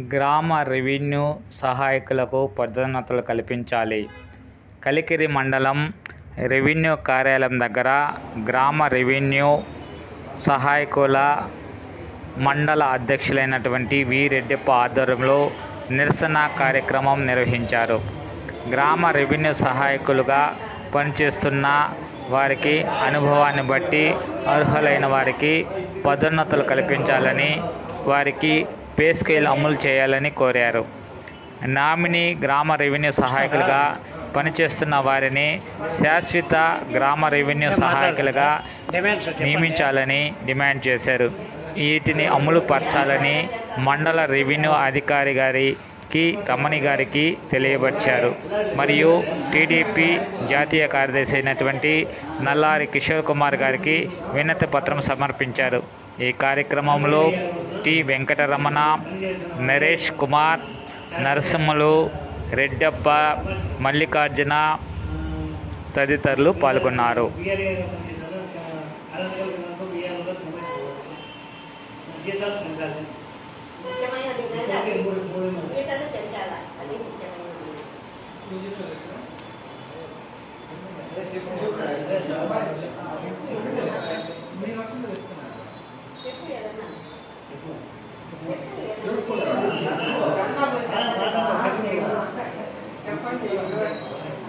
గ్రామ రెవెన్యూ సహాయకులకు పదోన్నతులు కల్పించాలి కలికిరి మండలం రెవెన్యూ కార్యాలయం దగ్గర గ్రామ రెవెన్యూ సహాయకుల మండల అధ్యక్షులైనటువంటి వి రెడ్డప్ప ఆధ్వర్యంలో నిరసన కార్యక్రమం నిర్వహించారు గ్రామ రెవెన్యూ సహాయకులుగా పనిచేస్తున్న వారికి అనుభవాన్ని బట్టి అర్హులైన వారికి పదోన్నతులు కల్పించాలని వారికి పే స్కేల్ అమలు చేయాలని కోరారు నామినీ గ్రామ రెవెన్యూ సహాయకులుగా పనిచేస్తున్న వారిని శాశ్వత గ్రామ రెవెన్యూ సహాయకులుగా నియమించాలని డిమాండ్ చేశారు వీటిని అమలు పరచాలని మండల రెవెన్యూ అధికారి గారికి రమణి గారికి తెలియపరిచారు మరియు టీడీపీ జాతీయ కార్యదర్శి అయినటువంటి నల్లారి కిషోర్ కుమార్ గారికి వినతి పత్రం సమర్పించారు ఈ కార్యక్రమంలో టి వెంకటరమణ నరేష్ కుమార్ నరసింహులు రెడ్డప్ప మల్లికార్జున తదితరులు పాల్గొన్నారు ముఖ్యమైనది ఏంటంటే జీతాలు పెంచాలా అది ముఖ్యమైనది చెప్పు ఏదన్నా చెప్పు ఏదన్నా